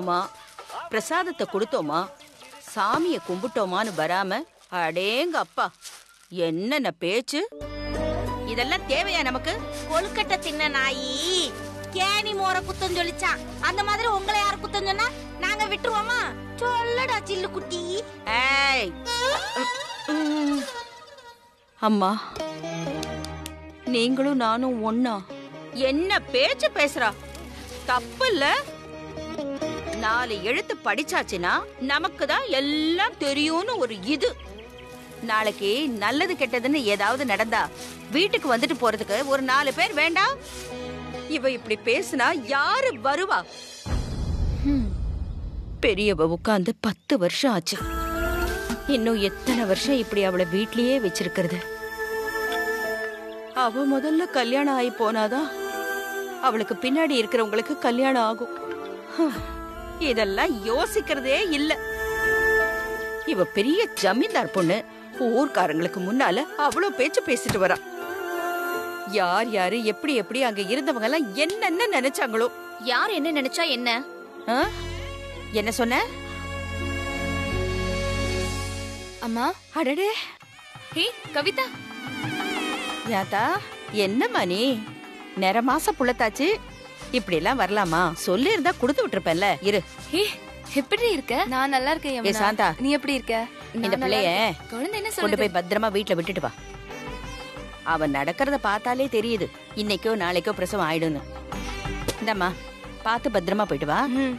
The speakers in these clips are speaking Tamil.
போனோமா பிரசாதத்தை கொடுத்தோமா சாமியை கும்பிட்டோமான்னு வராம அடேங்க அப்பா என்னென்ன பேச்சு இதெல்லாம் தேவையா நமக்கு கொழுக்கட்டை தின்ன நாயி கேணி மோர குத்தம் சொல்லிச்சான் அந்த மாதிரி உங்களை யார் குத்தம் சொன்னா நாங்க விட்டுருவோமா சொல்லடா சில்லு குட்டி ஏய் உம். அம்மா நீங்களும் நானும் ஒண்ணா என்ன பேச்சு பேசுறா தப்பு இல்ல நாலு எழுத்து படிச்சாச்சுன்னா நமக்கு தான் எல்லாம் தெரியும்னு ஒரு இது நாளைக்கு நல்லது கெட்டதுன்னு ஏதாவது நடந்தா வீட்டுக்கு வந்துட்டு போறதுக்கு ஒரு நாலு பேர் வேண்டாம் இவ இப்படி பேசுனா யாரு வருவா ஹம். பெரியவ உட்கார்ந்து பத்து வருஷம் ஆச்சு இன்னும் எத்தனை வருஷம் இப்படி அவளை வீட்லயே வச்சிருக்கிறது அவ முதல்ல கல்யாணம் ஆகி போனாதான் அவளுக்கு பின்னாடி இருக்கிறவங்களுக்கு கல்யாணம் ஆகும் ஹம். இதெல்லாம் யோசிக்கிறதே இல்ல இவ பெரிய ஜமீன்தார் பொண்ணு ஊர்க்காரங்களுக்கு முன்னால அவ்வளவு பேச்சு பேசிட்டு வரா யார் யாரு எப்படி எப்படி அங்க இருந்தவங்க எல்லாம் என்னென்ன நினைச்சாங்களோ யார் என்ன நினைச்சா என்ன ஆ? என்ன சொன்ன அம்மா அடடே ஹே கவிதா யாத்தா என்னம்மா நீ நிற மாச புள்ளத்தாச்சு இப்படி எல்லாம் வரலாமா சொல்லி இருந்தா கொடுத்து விட்டுருப்பேன்ல இரு ஹே எப்படி இருக்க நான் நல்லா இருக்கேன் ஏ யமுனா. சாந்தா நீ எப்படி இருக்க இந்த நான் நல்லா பிள்ளைய இருக்கேன். குழந்தை என்ன கொண்டு சொல்லுது போய் பத்திரமா வீட்ல விட்டுட்டு வா அவன் நடக்கிறத பார்த்தாலே தெரியுது இன்னைக்கோ நாளைக்கோ பிரசவம் ஆயிடும்னு இந்தாம்மா பார்த்து பத்திரமா போயிட்டு வா ம்.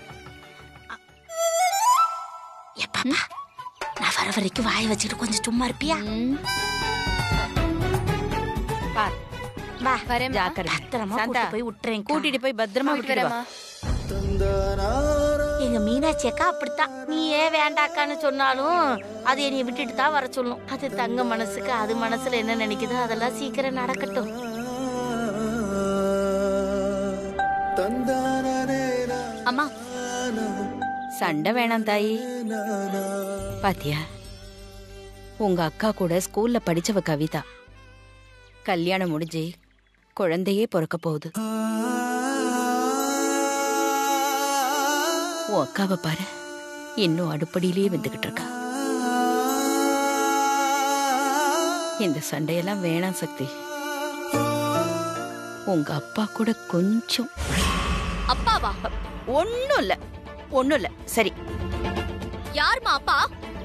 எப்பப்பா நான் வர வரைக்கும் வாய வச்சுட்டு கொஞ்சம் சும்மா இருப்பியா ம். பார் வா வரேம்மா. ஜாக்கிரதை பத்திரமா சாந்தா கூட்டிட்டு போய் விட்டுறேன் கூட்டிட்டு போய் பத்திரமா போயிட்டு விட்டுட்டு வா வரேம்மா. எங்க மீனாட்சி அக்கா அப்படித்தான் நீ ஏன் வேண்டாக்கான்னு சொன்னாலும் அது என்னைய விட்டுட்டு தான் வர சொல்லும் அது தங்க மனசுக்கு அது மனசுல என்ன நினைக்குதோ அதெல்லாம் சீக்கிரம் நடக்கட்டும் அம்மா சண்டை வேணாம் தாயி பாத்தியா உங்க அக்கா கூட ஸ்கூல்ல படிச்சவ கவிதா கல்யாணம் முடிஞ்சு குழந்தையே பிறக்க போகுது உன் அக்காவை பாரு இன்னும் அடுப்படியிலேயே வந்துகிட்டு இருக்கா இந்த சண்டையெல்லாம் வேணாம் சக்தி உங்க அப்பா கூட கொஞ்சம் அப்பாவா ஒண்ணும் இல்ல ஒண்ணும் இல்ல சரி யாரும்மா அப்பா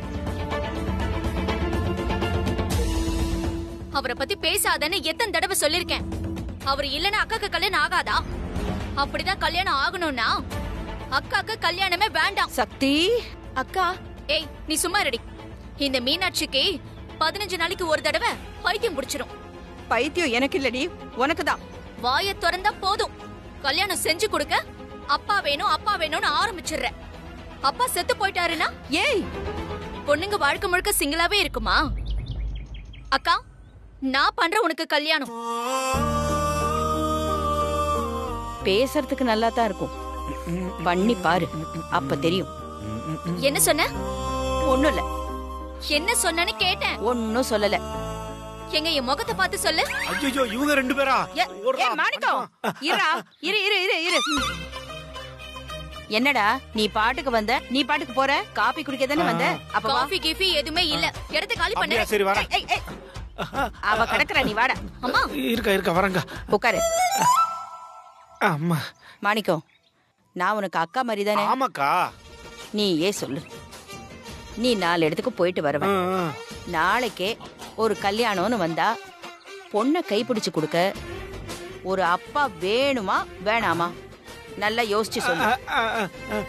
அவரை பத்தி பேசாதன்னு எத்தனை தடவை சொல்லிருக்கேன் அவர் இல்லைன்னா அக்காக்கு கல்யாணம் ஆகாதா அப்படிதான் கல்யாணம் ஆகணும்னா அக்காக்கு கல்யாணமே வேண்டாம் சக்தி அக்கா ஏய் நீ சும்மா ரெடி இந்த மீனாட்சிக்கு பதினஞ்சு நாளைக்கு ஒரு தடவை பைத்தியம் பிடிச்சிரும் பைத்தியம் எனக்கு இல்லடி உனக்கு தான் வாய திறந்தா போதும் கல்யாணம் செஞ்சு கொடுக்க அப்பா வேணும் அப்பா வேணும்னு ஆரம்பிச்சிடுற அப்பா செத்து போயிட்டாருன்னா ஏய் பொண்ணுங்க வாழ்க்கை முழுக்க சிங்கிளாவே இருக்குமா அக்கா நான் பண்ற உனக்கு கல்யாணம் பேசுறதுக்கு நல்லா தான் இருக்கும் பண்ணி பாரு அப்ப தெரியும் என்ன சொன்ன ஒண்ணும் இல்ல என்ன சொன்னேன்னு கேட்டேன் ஒன்னும் சொல்லல எங்க என் முகத்தை பார்த்து சொல்லு ஐயோ இவங்க ரெண்டு பேரா ஏ, ஓடுறா, ஏ, மாணிக்கம் இருடா இரு இரு இரு இரு என்னடா நீ பாட்டுக்கு வந்த நீ பாட்டுக்கு போற காபி குடிக்க தானே வந்த அப்ப வா காஃபி கீஃபி எதுவுமே இல்ல இடத்த காலி பண்ணு அப்படியா சரி வரேன் ஏய், ஏய். அவ கிடக்குற நீ வாடா அம்மா இருக்கா இருக்கா வரங்க உட்காரு அம்மா மாணிக்கம் நான் உனக்கு அக்கா மாதிரி தானே ஆமாக்கா நீ ஏ சொல்லு நீ நாலு இடத்துக்கு போயிட்டு ஆ, வரவன் ஆ. நாளைக்கே ஒரு கல்யாணம்னு வந்தா பொண்ணை கைப்பிடிச்சு கொடுக்க ஒரு அப்பா வேணுமா வேணாமா நல்லா யோசிச்சு சொல்லு ஆ, ஆ, ஆ, ஆ.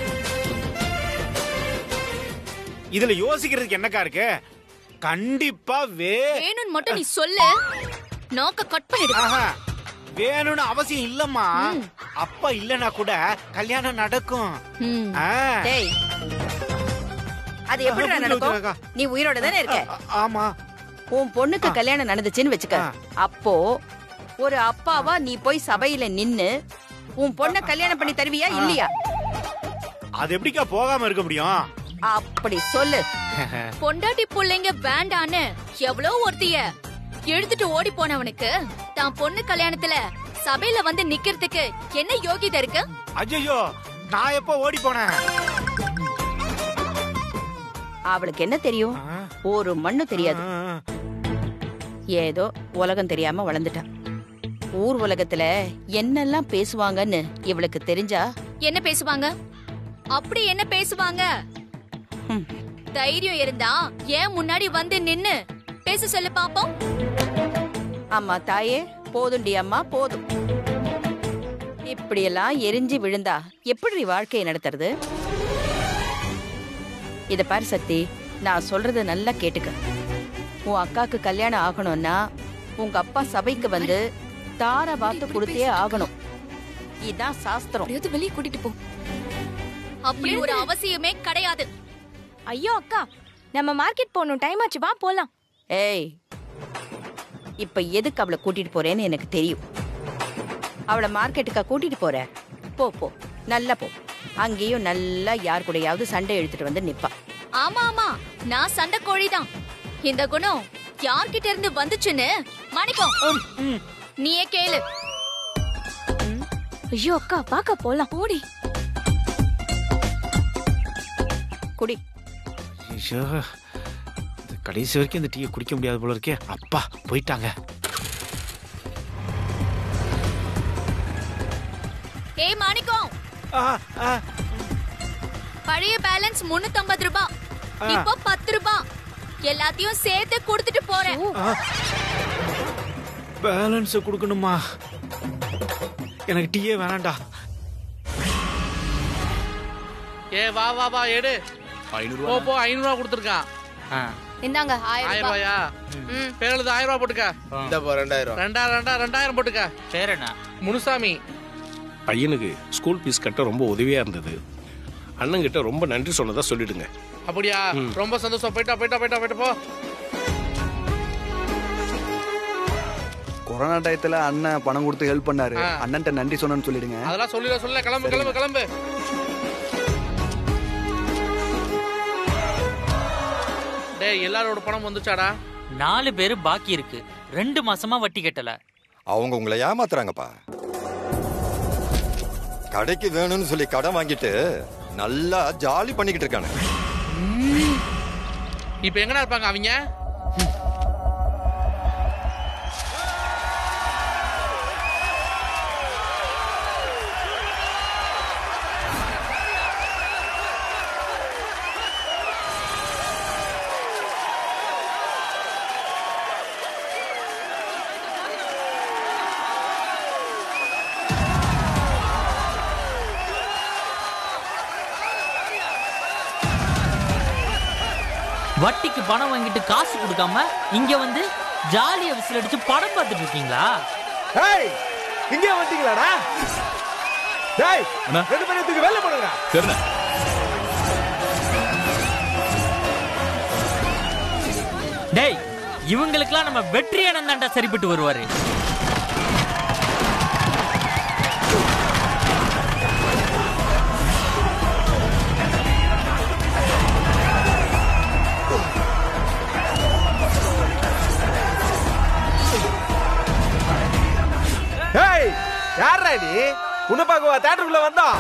இதுல யோசிக்கிறதுக்கு என்னக்கா இருக்கு கண்டிப்பா வே வேணும்னு மட்டும் நீ சொல்லு நோக்க கட் பண்ணிடு ஆஹா, வேணும்னு அவசியம் இல்லம்மா அப்பா இல்லனா கூட கல்யாணம் நடக்கும் ம். ஆ. டேய் அது எப்படி புரியுது, நடக்கும் அக்கா. நீ உயிரோட தானே இருக்க ஆ, ஆமா உன் பொண்ணுக்கு கல்யாணம் நடந்துச்சுன்னு வச்சுக்க ஆ. அப்போ ஒரு அப்பாவா நீ போய் சபையில நின்னு உன் பொண்ண கல்யாணம் பண்ணி தருவியா இல்லையா அது எப்படிக்கா போகாம இருக்க முடியும் அப்படி சொல்லு பொண்டாட்டி புள்ளைங்க வேண்டான்னு எவ்வளோ ஒருத்திய எழுத்துட்டு ஓடி போனவனுக்கு தான் பொண்ணு கல்யாணத்துல சபையில வந்து நிக்கிறதுக்கு என்ன யோகிதை இருக்கு ஐயோ நான் எப்போ ஓடி போனேன் அவளுக்கு என்ன தெரியும் ஆ, ஒரு மண்ணு தெரியாது ஆ, ஏதோ உலகம் தெரியாம வளர்ந்துட்டா ஊர் உலகத்துல என்னெல்லாம் பேசுவாங்கன்னு இவளுக்கு தெரிஞ்சா என்ன பேசுவாங்க அப்படி என்ன பேசுவாங்க ஹம். தைரியம் இருந்தா ஏன் முன்னாடி வந்து நின்னு பேச சொல்லு பாப்போம் அம்மா தாயே போதுண்டி அம்மா போதும் இப்படியெல்லாம் எரிஞ்சு விழுந்தா எப்படி வாழ்க்கையை நடத்துறது இத பாரு சக்தி நான் சொல்றத நல்லா கேட்டுக்க உன் அக்காக்கு கல்யாணம் ஆகணும்னா உங்க அப்பா சபைக்கு வந்து தார வாத்து கொடுத்தே ஆகணும் இதான் சாஸ்திரம் அப்படியாவது வெளியே கூட்டிட்டு போ அப்படி ஒரு அவசியமே கிடையாது ஐயோ அக்கா நம்ம மார்க்கெட் போகணும் டைம் ஆச்சு வா போலாம் ஏய் இப்ப எதுக்கு அவளை கூட்டிட்டு போறேன்னு எனக்கு தெரியும் அவளை மார்க்கெட்டுக்கா கூட்டிட்டு போற போ போ நல்லா போ அங்கேயும் நல்லா யார் கூடயாவது சண்டை எடுத்துட்டு வந்து நிப்பா ஆமா ஆமா நான் சண்டை கோழிதான் இந்த குணம் யார்கிட்ட இருந்து வந்துச்சுன்னு மாணிக்கம் நீயே கேளு ஐயோ அக்கா வாக்கா போலாம் ஓடி குடி ஐயோ இந்த கடைசி வரைக்கும் இந்த டீயை குடிக்க முடியாது போல இருக்கே அப்பா போயிட்டாங்க ஏய் மாணிக்கம் ஆ, ஆ, பழைய பேலன்ஸ் முன்னூத்தம்பது ரூபாய் ஆ. இப்போ பத்து ரூபாய் எல்லாத்தையும் சேர்த்து கொடுத்துட்டு போறேன் ஆ. பேலன்ஸ் கொடுக்கணுமா எனக்கு டீயே வேணாம்டா ஏ வா வா வா எடு ஐநூறு போ போ ஐநூறு ரூபா கொடுத்துருக்கான் இந்தாங்க ஆயிரம் ஆயிரம் ரூபாய் ரூபாயா ம். பேருது ஆயிரம் ரூபா போட்டுக்க இந்த போ ரெண்டாயிரம் ரெண்டாயிரம் ரெண்டாயிரம் ரெண்டாயிரம் போட்டுக்க சரிண்ணா முனுசாமி பையனுக்கு ஸ்கூல் ஃபீஸ் கட்ட ரொம்ப உதவியா இருந்தது அண்ணன்கிட்ட ரொம்ப நன்றி சொன்னதா சொல்லிடுங்க அப்படியா ரொம்ப சந்தோஷம் போயிட்டா போயிட்டா போயிட்டா போயிட்டு போ கொரோனா டயத்துல அண்ணன் பணம் கொடுத்து ஹெல்ப் பண்ணாரு ஆ. அண்ணன்ட்ட நன்றி சொன்னேன்னு சொல்லிடுங்க அதெல்லாம் சொல்லிட சொல்ல கிளம்பு கிளம்பு கிளம்பு டேய் எல்லாரோட பணம் வந்துச்சாடா நாலு பேரு பாக்கி இருக்கு ரெண்டு மாசமா வட்டி கட்டல அவங்க உங்களை ஏமாத்துறாங்கப்பா கடைக்கு வேணும்னு சொல்லி கடன் வாங்கிட்டு நல்லா ஜாலி பண்ணிக்கிட்டு இருக்கானு இப்போ எங்கடா இருப்பாங்க அவங்க வட்டிக்கு பணம் வாங்கிட்டு காசு கொடுக்காம இங்க வந்து ஜாலியா விசில் அடிச்சு படம் பார்த்துட்டு இருக்கீங்களா டேய் இங்கே வந்துட்டீங்களாடா டேய் ரெண்டு பேரும் தூக்கி வெளில போடுங்கடா சரிண்ணா டேய் இவங்களுக்கெல்லாம் நம்ம வெற்றி அண்ணன் தாண்டா சரிப்பட்டு வருவாரு டேய் யாரா நீ உன்னை பார்க்கவா தேட்டருக்குள்ள வந்தோம்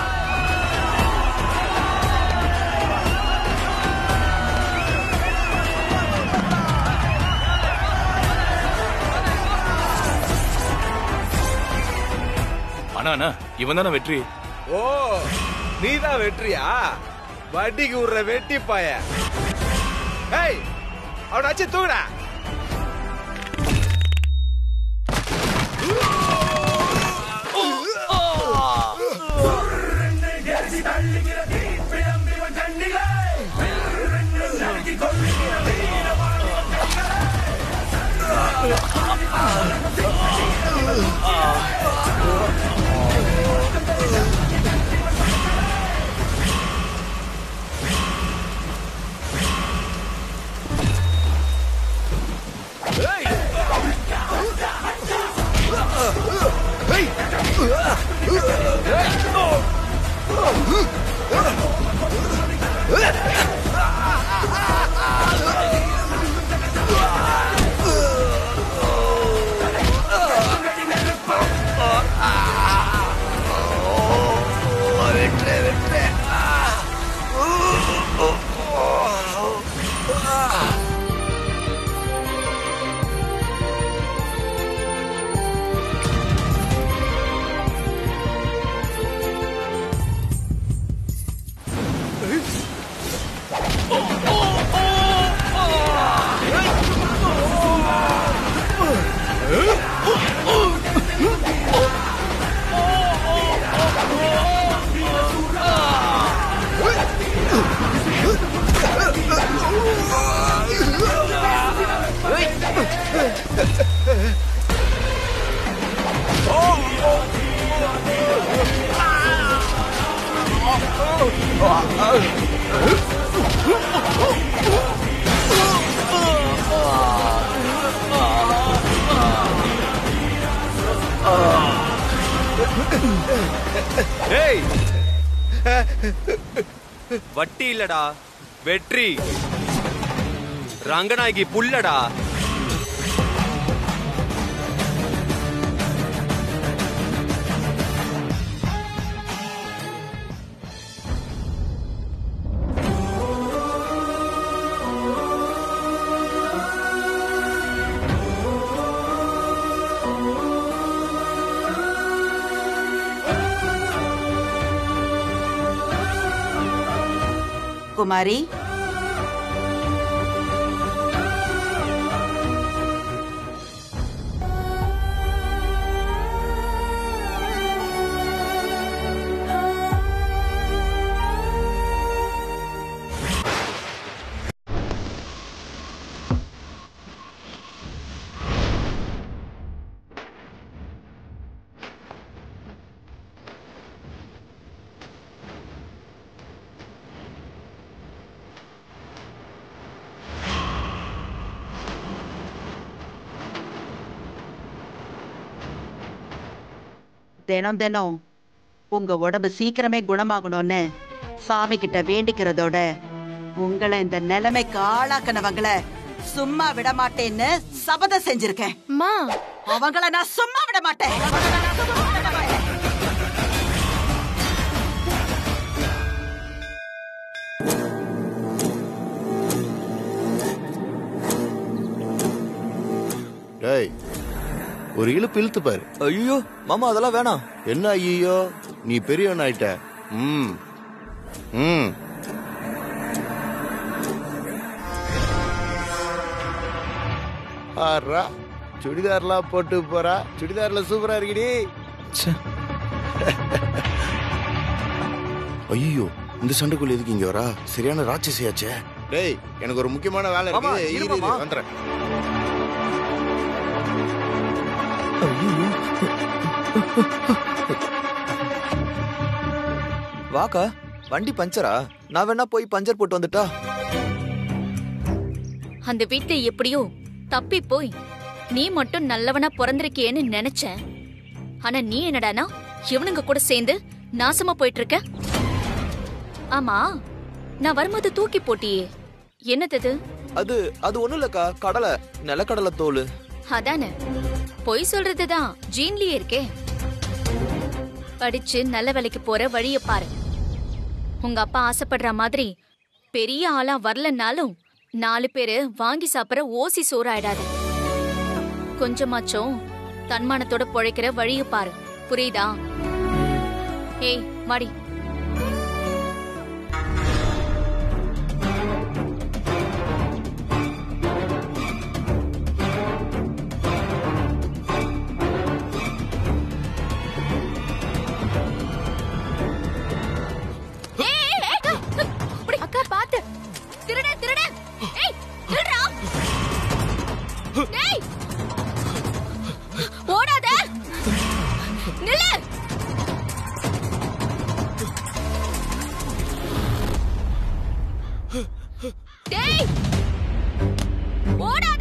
அண்ணா அண்ணா இவன் தானே வெற்றி ஓ நீதான் வெற்றியா வட்டிக்கு விடுற வெட்டி பாய ஏய் அவனை அச்சு தூக்குடா ஏய் வட்டி இல்லடா வெற்றி ரங்கநாயகி புல்லடா குமாரி தினம் தினம் உங்க உடம்பு சீக்கிரமே குணமாகணும்னு சாமி கிட்ட வேண்டிக்கிறதோட உங்களை இந்த நிலைமைக்கு ஆளாக்குனவங்கள சும்மா விட மாட்டேன்னு சபதம் செஞ்சிருக்கேன் மா அவங்கள நான் சும்மா விட மாட்டேன் டேய் ஒரு இழுப்பு இழுத்து பாரு ஐயோ மாமா அதெல்லாம் வேணாம் என்ன ஐயோ நீ பெரியவன் ஆயிட்ட ம் ம் ஆறா சுடிதார்லாம் போட்டு போறா சுடிதார்ல சூப்பரா இருக்குடி ஐயோ இந்த சண்டைக்குள்ள எதுக்கு இங்க வரா சரியான ராட்சசியாச்சே டேய் எனக்கு ஒரு முக்கியமான வேலை மாமா, இருக்கு இரு இரு, இரு, மாமா. வந்துடுறேன் வாக்கா வண்டி பஞ்சரா நான் வேணா போய் பஞ்சர் போட்டு வந்துட்டா அந்த வீட்ல எப்படியோ தப்பி போய் நீ மட்டும் நல்லவனா பிறந்திருக்கியேன்னு நினைச்சேன் ஆனா நீ என்னடானா இவனுங்க கூட சேர்ந்து நாசமா போயிட்டு இருக்க ஆமா நான் வரும்போது தூக்கி போட்டியே என்னது இது? அது அது ஒண்ணும் இல்லக்கா கடலை நிலக்கடலை தோல் அதானே பொய் சொல்றதுதான் ஜீன்லயே இருக்கே படிச்சு நல்ல வேலைக்கு போற வழிய பாரு உங்க அப்பா ஆசைப்படுற மாதிரி பெரிய ஆளா வரலனாலும் நாலு பேரு வாங்கி சாப்பிடுற ஓசி சோறு ஆயிடாது கொஞ்சமாச்சும் தன்மானத்தோட பொழைக்கிற வழிய பாரு புரியுதா ஏய் வாடி ஏய், ஏய், ஏய், அக்கா, அப்படி, அக்கா பாத்து திருட திருட ஏய் திருடா ஏய் ஓடாத நில்லு டேய் ஓடாத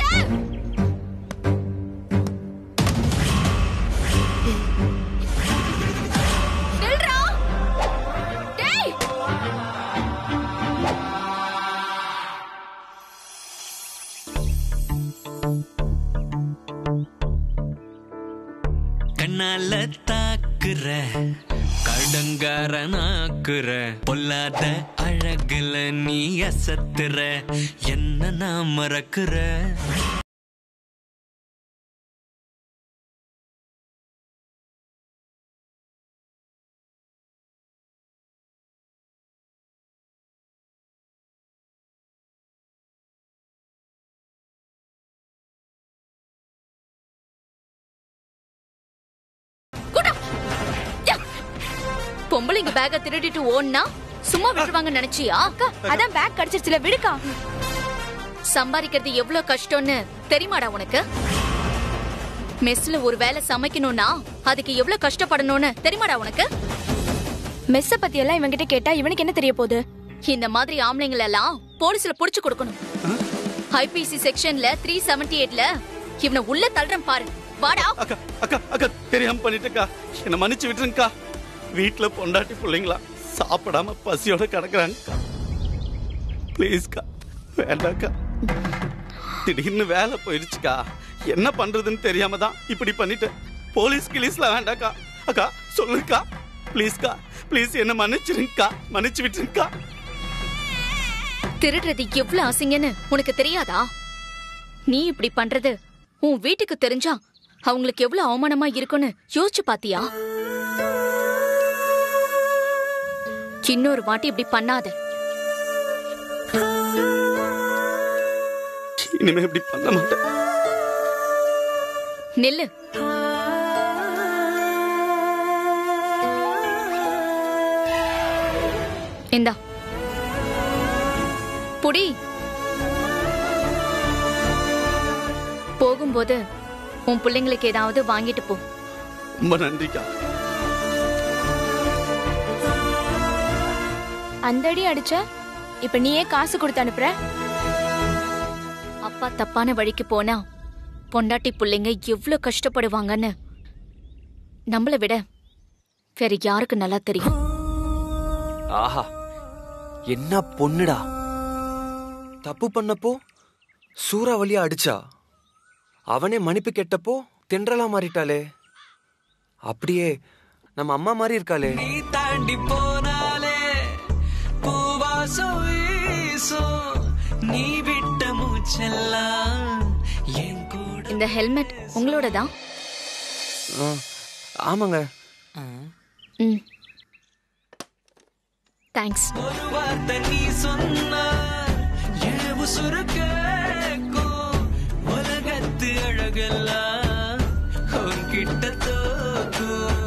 நில்றா டேய் கண்ணால தாக்குற கடங்காரனாக்குற பொல்லாத அழகுல நீ அசத்துற என்ன நான் மறக்குற பொம்பளைங்க பேக்க திருடிட்டு ஓடுனா சும்மா விட்டுருவாங்க நினைச்சியா அக்கா அதான் பேக் கிடைச்சிருச்சுல விடுக்கா சம்பாதிக்கிறது எவ்வளவு கஷ்டம்னு தெரியுமாடா உனக்கு மெஸ்ல ஒரு வேலை சமைக்கணும்னா அதுக்கு எவ்வளவு கஷ்டப்படணும்னு தெரியுமாடா உனக்கு மெஸ்ஸ பத்தி எல்லாம் இவன்கிட்ட கேட்டா இவனுக்கு என்ன தெரிய போகுது இந்த மாதிரி ஆம்பளைங்கள எல்லாம் போலீஸ்ல புடிச்சு கொடுக்கணும் ஐபிசி செக்ஷன்ல த்ரீ செவன்டி எயிட்ல இவனை உள்ள தள்ளுறேன் பாரு வாடா அக்கா அக்கா அக்கா தெரியாம பண்ணிட்டேக்கா என்ன மன்னிச்சு விட்டுருங்கக்கா வீட்டுல பொண்டாட்டி பிள்ளைங்களா சாப்பிடாம பசியோட கிடக்குறாங்கக்கா ப்ளீஸ்க்கா வேண்டாக்கா திடீர்னு வேலை போயிடுச்சுக்கா என்ன பண்றதுன்னு தெரியாம தான் இப்படி பண்ணிட்டேன் போலீஸ் கிளீஸ்ல வேண்டாக்கா அக்கா சொல்லுங்கக்கா ப்ளீஸ்க்கா ப்ளீஸ் என்ன மன்னிச்சிருங்கக்கா மன்னிச்சு விட்டுருங்கக்கா திருடுறது எவ்வளவு அசிங்கன்னு உனக்கு தெரியாதா நீ இப்படி பண்றது உன் வீட்டுக்கு தெரிஞ்சா அவங்களுக்கு எவ்வளவு அவமானமா இருக்கும்னு யோசிச்சு பாத்தியா இன்னொரு வாட்டி இப்படி பண்ணாத இனிமே இப்படி பண்ண மாட்டேன் நில்லு இந்தா புடி போகும்போது உன் பிள்ளைங்களுக்கு ஏதாவது வாங்கிட்டு போ ரொம்ப நன்றிக்கா அந்த அடி அடிச்ச இப்ப நீயே காசு கொடுத்து அனுப்புற அப்பா தப்பான வழிக்கு போனா பொண்டாட்டி பிள்ளைங்க எவ்வளவு கஷ்டப்படுவாங்கன்னு நம்மளை விட வேற யாருக்கு நல்லா தெரியும் ஆஹா என்ன பொண்ணுடா தப்பு பண்ணப்போ சூறாவளியா அடிச்சா அவனே மன்னிப்பு கேட்டப்போ தென்றலா மாறிட்டாளே அப்படியே நம்ம அம்மா மாதிரி இருக்காளே நீ தாண்டி போனாலே பூவாசம் வீசும் நீ விட்ட மூச்செல்லாம் என் கூட இந்த ஹெல்மெட் உங்களோட தான் ஆ, ஆமாங்க ம் தேங்க்ஸ் ஒரு வார்த்தை நீ சொன்ன என் உசுறு கேக்கும் உலகத்து அழகெல்லாம் உன்கிட்ட தோக்கும்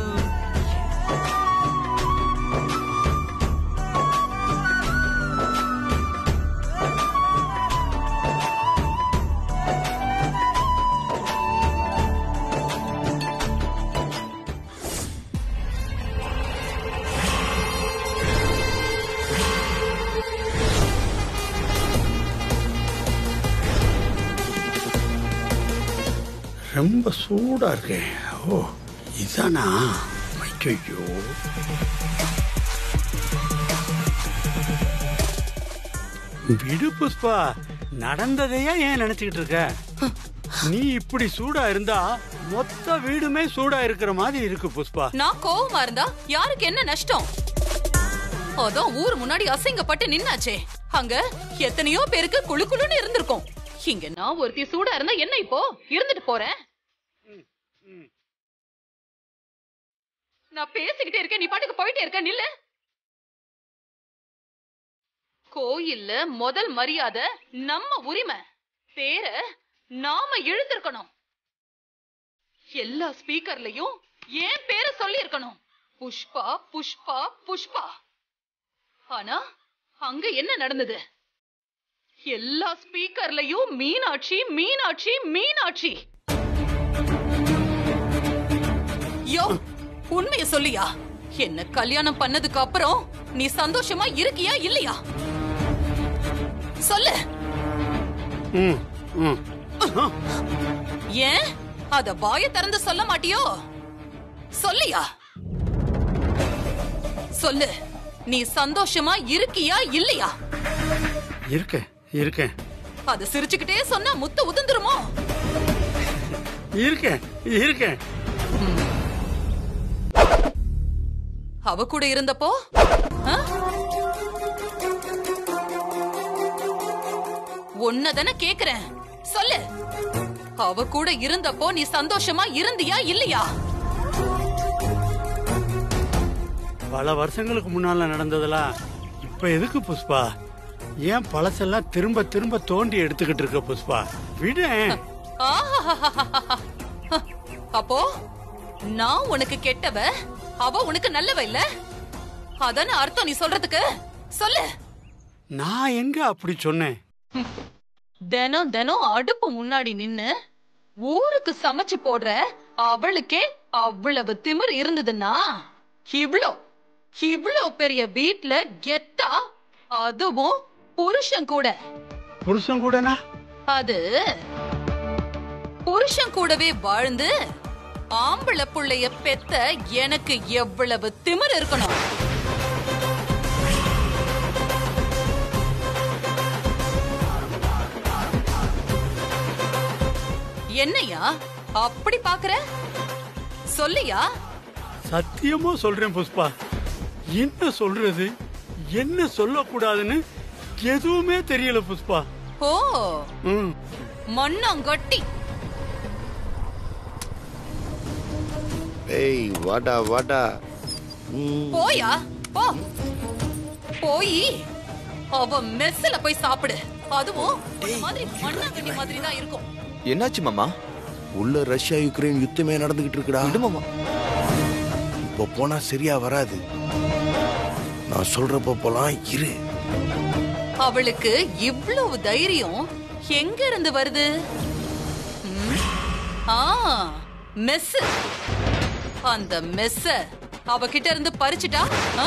ரொம்ப சூடா இருக்கே ஓ இதானா ஐயோ விடு புஷ்பா நடந்ததையா ஏன் நினைச்சுக்கிட்டு இருக்க நீ இப்படி சூடா இருந்தா மொத்த வீடுமே சூடா இருக்கிற மாதிரி இருக்கு புஷ்பா நான் கோவமா இருந்தா யாருக்கு என்ன நஷ்டம் அதான் ஊர் முன்னாடி அசிங்கப்பட்டு நின்னாச்சே அங்க எத்தனையோ பேருக்கு குளு குளுன்னு இருந்திருக்கும் இங்க நான் ஒருத்தி சூடா இருந்தா என்ன இப்போ இருந்துட்டு போறேன் நான் பேசிக்கிட்டே இருக்கேன் நீ பாட்டுக்கு போயிட்டே இருக்க நில்ல கோயில்ல முதல் மரியாதை நம்ம உரிமை பேர நாம இழுத்திருக்கணும் எல்லா ஸ்பீக்கர்லயும் ஏன் பேரை சொல்லி இருக்கணும் புஷ்பா புஷ்பா புஷ்பா ஆனா அங்க என்ன நடந்தது எல்லா ஸ்பீக்கர்லயும் மீனாட்சி மீனாட்சி மீனாட்சி யோ உண்மைய சொல்லியா என்ன கல்யாணம் பண்ணதுக்கு அப்புறம் நீ சந்தோஷமா இருக்கியா இல்லையா சொல்லு ம் ம் ஏன் அத வாய திறந்து சொல்ல மாட்டியோ சொல்லியா சொல்லு நீ சந்தோஷமா இருக்கியா இல்லையா இருக்கேன் இருக்கேன் அது சிரிச்சுக்கிட்டே சொன்னா முத்து உதிர்ந்துருமோ இருக்கேன் இருக்கேன் அவ கூட இருந்தப்போ ஆ? உன்னதானே கேக்குறேன் சொல்லு அவ கூட இருந்தப்போ நீ சந்தோஷமா இருந்தியா இல்லையா பல வருஷங்களுக்கு முன்னால நடந்ததெல்லாம் இப்ப எதுக்கு புஷ்பா ஏன் பழசெல்லாம் திரும்ப திரும்ப தோண்டி எடுத்துக்கிட்டு இருக்க புஷ்பா விடு ஆஹாஹாஹாஹா. அப்போ நான் உனக்கு கெட்டவ அவ உனக்கு நல்லவ இல்ல அதான அர்த்தம் நீ சொல்றதுக்கு சொல்லு நான் எங்க அப்படி சொன்னேன் தினம் தினம் அடுப்பு முன்னாடி நின்னு ஊருக்கு சமைச்சு போடுற அவளுக்கே அவ்வளவு திமிர் இருந்ததுன்னா இவ்ளோ இவ்ளோ பெரிய வீட்ல கெத்தா அதுவும் புருஷன் கூட புருஷன் கூடனா அது புருஷன் புருஷன் கூடவே வாழ்ந்து ஆம்பளை புள்ளைய பெத்த எனக்கு எவ்வளவு திமிர் இருக்கணும் என்னையா அப்படி பாக்குற சொல்லியா சத்தியமா சொல்றேன் புஷ்பா என்ன சொல்றது என்ன சொல்லக்கூடாதுன்னு எதுவுமே தெரியல புஷ்பா ஓ ம் மண்ணாங்கட்டி ஏய் வாடா வாடா ம். போயா போ போய் அவ மெஸ்ல போய் சாப்பிடு அதுவும் உன்ன மாதிரி மண்ணாங்கட்டி மாதிரி தான் இருக்கும் என்னாச்சு மாமா உள்ள ரஷ்யா யுக்ரைன் யுத்தமே நடந்துகிட்டு இருக்குடா விடுமாமா இப்போ போனா சரியா வராது நான் சொல்றப்ப போலாம் இரு அவளுக்கு இவ்வளவு தைரியம் எங்க இருந்து வருது ம்? ஆ மெஸ் அந்த மெஸ்ஸ அவகிட்ட இருந்து பறிச்சுட்டா ஆ?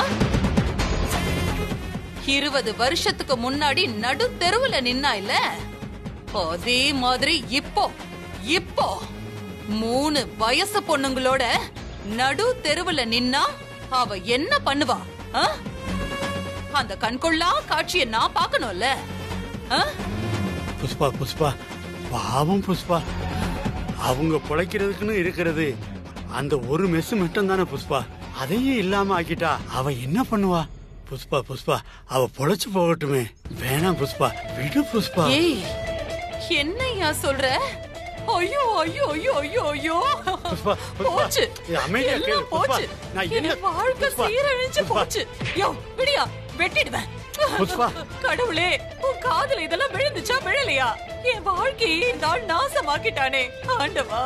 இருபது வருஷத்துக்கு முன்னாடி நடு தெருவுல நின்னா இல்ல அதே மாதிரி இப்போ இப்போ மூணு வயசு பொண்ணுங்களோட நடு தெருவுல நின்னா அவ என்ன பண்ணுவா ஆ? அந்த கண்கொள்ளா காட்சியை நான் பார்க்கணும்ல ஆ? புஷ்பா புஷ்பா பாவம் புஷ்பா அவங்க பொழைக்கிறதுக்குன்னு இருக்கிறது அந்த ஒரு மெஸ் மட்டும் தானே புஷ்பா அதையும் இல்லாம ஆக்கிட்டா அவ என்ன பண்ணுவா புஷ்பா புஷ்பா அவ பொழைச்சு போகட்டுமே வேணாம் புஷ்பா விடு புஷ்பா ஏய் என்னய்யா சொல்ற ஐயோ ஐயோ ஐயோ ஐயோ ஐயோ புஷ்பா புஷ்பா போச்சு இது அமைதியா கேளு எல்லாம் புஷ்பா போச்சு நான் என் என்ன வாழ்க்கை புஷ்பா, சீரழிஞ்சு புஷ்பா. போச்சு யோ விடியா வெட்டிடுவேன் புஷ்பா. கடவுளே உன் காதுல இதெல்லாம் விழுந்துச்சா விழலையா என் வாழ்க்கையை இந்த ஆள் நாசமாக்கிட்டானே ஆண்டவா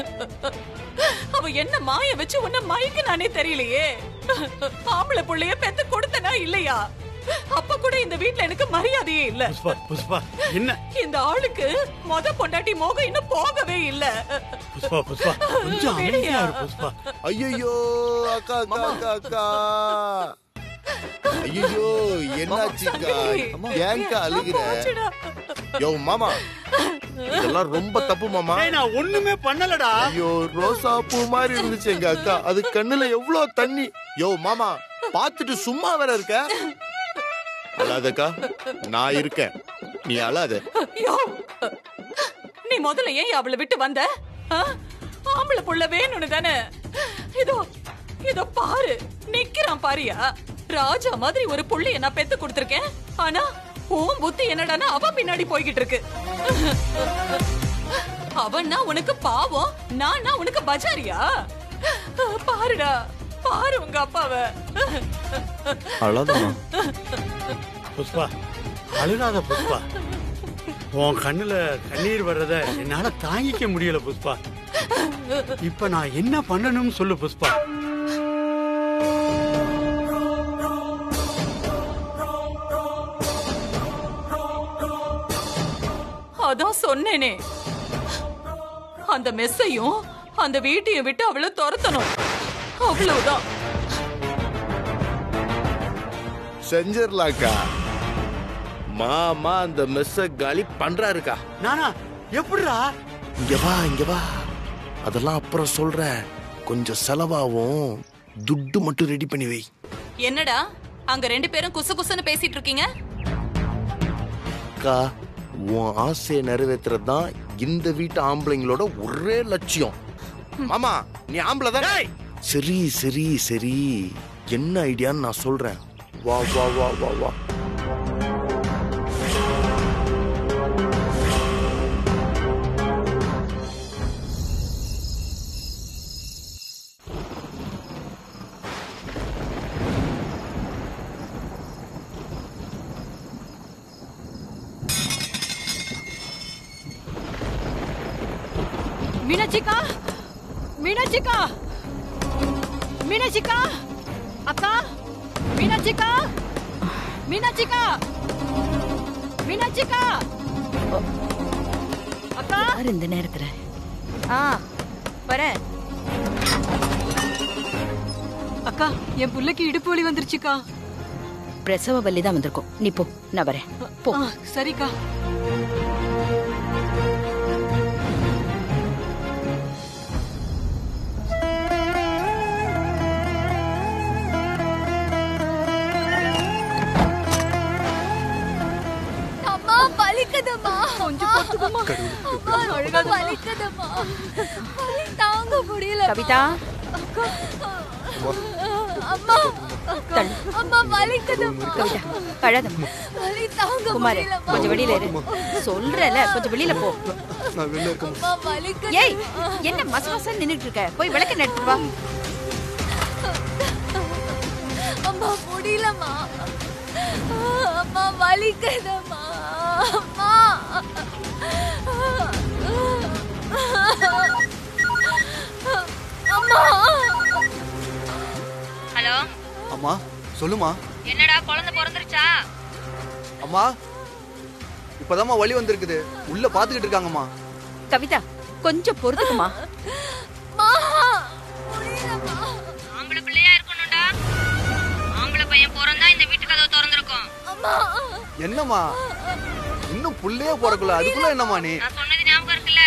அவ என்ன மாய வச்சு உன்ன மயக்கினானே தெரியலையே ஆம்பளை புள்ளைய பெத்து கொடுத்தனா இல்லையா அப்ப கூட இந்த வீட்ல எனக்கு மரியாதையே இல்ல புஷ்பா புஷ்பா என்ன இந்த ஆளுக்கு மொத பொண்டாட்டி மோகம் இன்னும் போகவே இல்ல புஷ்பா புஷ்பா கொஞ்சம் அமைதியா இரு புஷ்பா ஐயோ அக்கா அக்கா அக்கா அக்கா ஐயோ என்னாச்சுக்கா ஏன்க்கா அழுகிற யோ மாமா இதெல்லாம் ரொம்ப தப்பு மாமா டேய், நான் ஒண்ணுமே பண்ணலடா ஐயோ ரோசா பூ மாதிரி இருந்துச்சு எங்க அக்கா அது கண்ணுல எவ்வளவு தண்ணி யோ மாமா பாத்துட்டு சும்மா வேற இருக்க அழாதக்கா நான் இருக்கேன் நீ அழாத யோ நீ முதல்ல ஏன் அவளை விட்டு வந்த ஆ? ஆம்பளை புள்ள வேணும்னு தானே இதோ இதோ பாரு நிக்கிறான் பாரியா ராஜா மாதிரி ஒரு புள்ளைய நான் பெத்து கொடுத்திருக்கேன் ஆனா உன் புத்தி என்னடான்னா அவ பின்னாடி போய்கிட்டு இருக்கு அவன்னா உனக்கு பாவம் நானா உனக்கு பஜாரியா பாருடா பாரு உங்க அப்பாவை அழாதம்மா புஷ்பா அழுகாத புஷ்பா உன் கண்ணுல கண்ணீர் வர்றத என்னால தாங்கிக்க முடியல புஷ்பா இப்ப நான் என்ன பண்ணணும்னு சொல்லு புஷ்பா அதான் சொன்னேனே அந்த மெஸ்ஸையும் அந்த வீட்டையும் விட்டு அவளை துரத்தணும் அவ்வளவுதான் செஞ்சிடலாக்கா மாமா அந்த மெஸ்ஸ காலி பண்றாருக்கா நானா எப்படிடா இங்க வா இங்க வா அதெல்லாம் அப்புறம் சொல்றேன் கொஞ்சம் செலவாகும் துட்டு மட்டும் ரெடி பண்ணி வை என்னடா அங்க ரெண்டு பேரும் குசு குசுன்னு பேசிட்டு இருக்கீங்க அக்கா உன் ஆசையை நிறைவேற்றுறது தான் இந்த வீட்டு ஆம்பளைங்களோட ஒரே லட்சியம் மாமா நீ ஆம்பளை தானே சரி சரி சரி என்ன ஐடியான்னு நான் சொல்றேன் வா வா வா வா வா மீனாட்சிக்கா மீனாட்சிக்கா மீனாட்சிக்கா அக்கா மீனாட்சிக்கா மீனாட்சிக்கா மீனாட்சிக்கா அக்கா இந்த நேரத்துல ஆ வரேன் அக்கா என் புள்ளைக்கு இடுப்பு வலி வந்துருச்சுக்கா பிரசவ வலி தான் வந்திருக்கும் நீ போ நான் வரேன் போ ஆ, சரிக்கா வலிக்குதும்மா வலி தாங்க முடியல கவிதா அம்மா அம்மா வலிக்குதும்மா கவிதா அழாதம்மா வலி தாங்க குமார் முடியல கொஞ்சம் வெளியில இரு சொல்றல கொஞ்சம் வெளியில போ நான் வெளில இருக்க அம்மா வலிக்குது ஏய் என்ன மச மசன்னு நின்னுட்டு இருக்க போய் விளக்க எடுத்துட்டு வா அம்மா முடியலம்மா அம்மா வலிக்குதும்மா அம்மா அம்மா ஹலோ அம்மா சொல்லுமா என்னடா குழந்தை பிறந்துருச்சா அம்மா இப்பதாம்மா வலி வந்திருக்குது உள்ள பாத்துக்கிட்டு இருக்காங்கம்மா கவிதா கொஞ்சம் பொறுத்துக்குமா ஆம்பளை பிள்ளையா இருக்கணும்டா ஆம்பளை பையன் பிறந்தா இந்த வீட்டு கதவு திறந்திருக்கும் என்னம்மா இன்னும் புள்ளையே பிறக்கல அதுக்குள்ள என்னம்மா நீ நான் சொன்னது ஞாபகம் இருக்குல்ல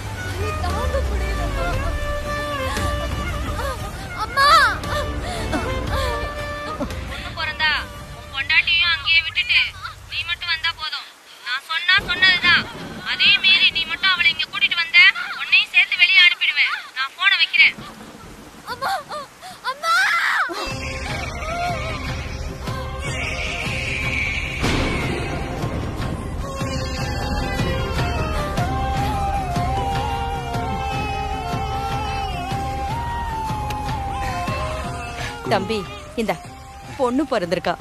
அம்மா பொண்ணு பிறந்தா உன் பொண்டாட்டியும் அங்கேயே விட்டுட்டு நீ மட்டும் வந்தா போதும் நான் சொன்னா சொன்னதுதான் அதே மீறி நீ மட்டும் அவளை இங்க கூட்டிட்டு வந்த உன்னையும் சேர்த்து வெளியே அனுப்பிடுவேன் நான் போனை வைக்கிறேன் அம்மா அம்மா தம்பி இந்த பொண்ணு பிறந்திருக்கா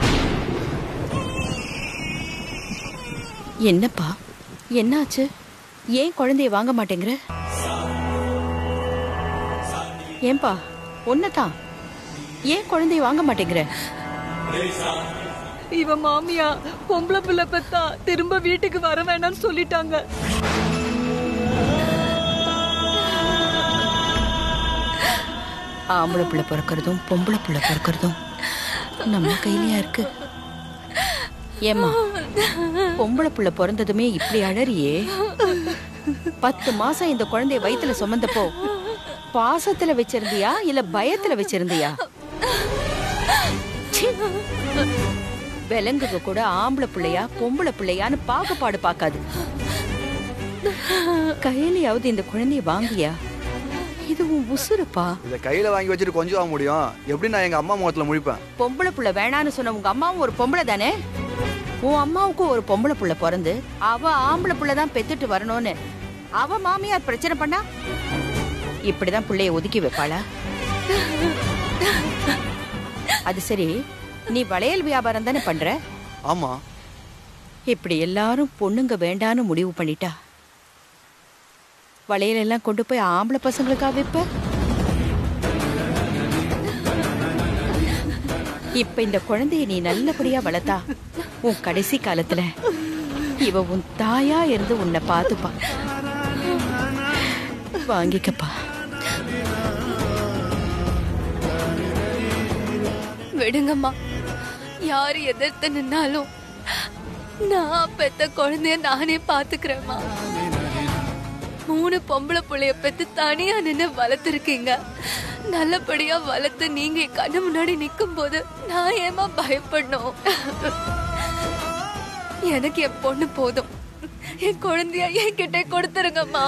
என்னப்பா என்னாச்சு ஏன் குழந்தைய வாங்க மாட்டேங்கிற ஏன்பா ஒன்னதான் ஏன் குழந்தைய வாங்க மாட்டேங்கிற இவ மாமியா பொம்பளை பிள்ளை பெத்தா திரும்ப வீட்டுக்கு வர வேணாம்னு சொல்லிட்டாங்க ஆம்பளை பிள்ளை பிறக்கிறதும் பொம்பளை பிள்ளை பிறக்கிறதும் நம்ம கையிலயா இருக்கு ஏம்மா பொம்பளை பிள்ளை பிறந்ததுமே இப்படி அழறியே பத்து மாசம் இந்த குழந்தைய வயித்துல சுமந்தப்போ பாசத்துல வச்சிருந்தியா இல்ல பயத்துல வச்சிருந்தியா ச்சீ. விலங்குக்கு கூட ஆம்பளை பிள்ளையா பொம்பளை பிள்ளையான்னு பாகுபாடு பார்க்காது கையிலயாவது இந்த குழந்தைய வாங்கியா இது உன் உசுருப்பா இத கையில வாங்கி வச்சுட்டு கொஞ்சம் ஆக முடியும் எப்படி நான் எங்க அம்மா முகத்துல முழிப்பேன் பொம்பளை புள்ள வேணான்னு சொன்ன உங்க அம்மாவும் ஒரு பொம்பளை தானே உன் அம்மாவுக்கும் ஒரு பொம்பளை புள்ள பிறந்து அவ ஆம்பளை புள்ள தான் பெத்துட்டு வரணும்னு அவ மாமியார் பிரச்சனை பண்ணா இப்படிதான் புள்ளைய ஒதுக்கி வைப்பாளா அது சரி நீ வளையல் வியாபாரம் தானே பண்ற ஆமா இப்படி எல்லாரும் பொண்ணுங்க வேண்டான்னு முடிவு பண்ணிட்டா வளையல் எல்லாம் கொண்டு போய் ஆம்பளை பசங்களுக்கா வைப்ப இப்ப இந்த குழந்தைய நீ நல்லபடியா வளர்த்தா உன் கடைசி காலத்துல இவ உன் தாயா இருந்து உன்னை பாத்துப்பா வாங்கிக்கப்பா விடுங்கம்மா யார் எதிர்த்து நின்னாலும் நான் பெத்த குழந்தைய நானே பாத்துக்கிறேம்மா மூணு பொம்பளை புள்ளைய பெத்து தனியா நின்னு வளர்த்துருக்கீங்க நல்லபடியா வளர்த்து நீங்க என் கண்ணு முன்னாடி நிக்கும் போது நான் ஏமா பயப்படணும் எனக்கு என் பொண்ணு போதும் என் குழந்தைய என்கிட்ட கொடுத்துருங்கம்மா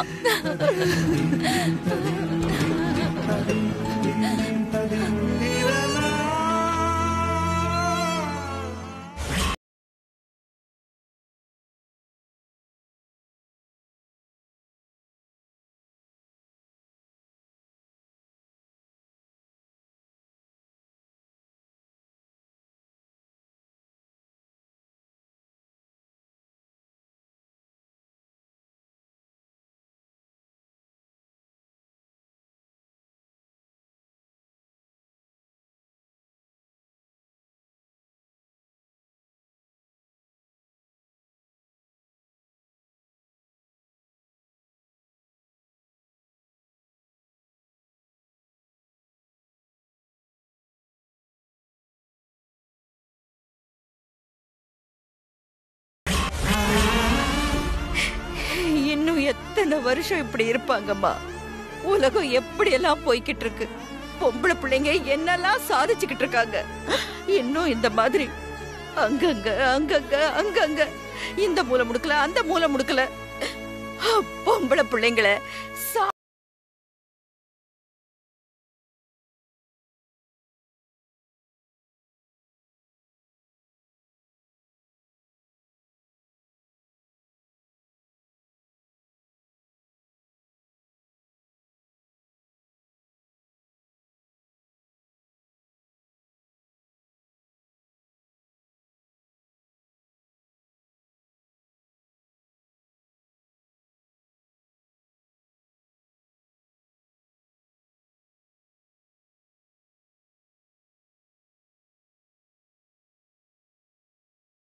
இன்னும் எத்தனை வருஷம் இப்படி இருப்பாங்கம்மா உலகம் எப்படி எல்லாம் போய்கிட்டு இருக்கு பொம்பளை பிள்ளைங்க என்னெல்லாம் சாதிச்சுக்கிட்டு இருக்காங்க இன்னும் இந்த மாதிரி அங்கங்க அங்கங்க அங்கங்க இந்த மூலை முடுக்கல அந்த மூலை முடுக்கல பொம்பளை பிள்ளைங்கள